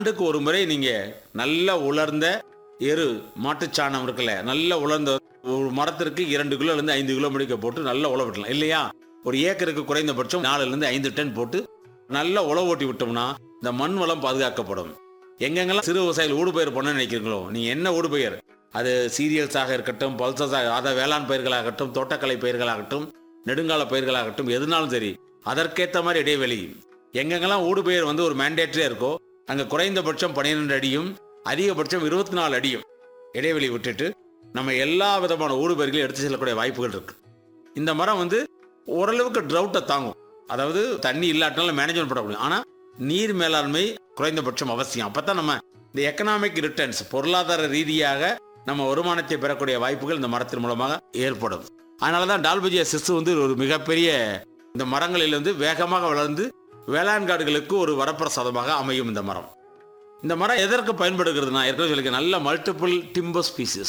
ஆண்டுக்கு ஒரு முறை நீங்க நல்ல உலர்ந்த எரு மாட்டுச்சாணம் இருக்குல்ல நல்ல உலர்ந்த ஒரு மரத்திற்கு இரண்டு கிலோல இருந்து ஐந்து கிலோ முடிக்க போட்டு நல்லா உழவு விட்டலாம் இல்லையா ஒரு ஏக்கருக்கு குறைந்தபட்சம் நாலுல இருந்து ஐந்து டன் போட்டு நல்லா உழவு ஓட்டி விட்டோம்னா இந்த மண் வளம் பாதுகாக்கப்படும் எங்கெங்கெல்லாம் சிறு விவசாயிகள் ஊடுபயிர் பண்ண நினைக்கிறீங்களோ நீங்க என்ன ஊடுபயிர் அது சீரியல்ஸாக இருக்கட்டும் பல்சஸாக அதாவது வேளாண் பயிர்களாகட்டும் தோட்டக்கலை பயிர்களாகட்டும் நெடுங்கால பயிர்களாகட்டும் எதுனாலும் சரி அதற்கேற்ற மாதிரி இடைவெளி எங்கெங்கெல்லாம் ஊடுபயிர் வந்து ஒரு மேண்டேட்டரியா இருக்கோ அங்க குறைந்தபட்சம் பன்னிரெண்டு அடியும் அதிகபட்சம் இருபத்தி நாலு அடியும் இடைவெளி விட்டுட்டு நம்ம எல்லா விதமான ஊடுபயிர்களையும் எடுத்து செல்லக்கூடிய வாய்ப்புகள் இருக்கு இந்த மரம் வந்து ஓரளவுக்கு ட்ரவுட்டை தாங்கும் அதாவது தண்ணி இல்லாட்டினாலும் மேனேஜ்மெண்ட் பண்ண முடியும் ஆனால் நீர் மேலாண்மை குறைந்தபட்சம் அவசியம் அப்பதான் நம்ம இந்த எக்கனாமிக் ரிட்டர்ன்ஸ் பொருளாதார ரீதியாக நம்ம வருமானத்தை பெறக்கூடிய வாய்ப்புகள் இந்த மரத்தின் மூலமாக ஏற்படும் அதனால தான் டால்பஜியா சிசு வந்து ஒரு மிகப்பெரிய இந்த மரங்களில் வந்து வேகமாக வளர்ந்து வேளாண் காடுகளுக்கு ஒரு வரப்பிரசாதமாக அமையும் இந்த மரம் இந்த மரம் எதற்கு பயன்படுகிறதுனா ஏற்கனவே சொல்லிக்க நல்ல மல்டிபிள் டிம்பர் ஸ்பீசிஸ்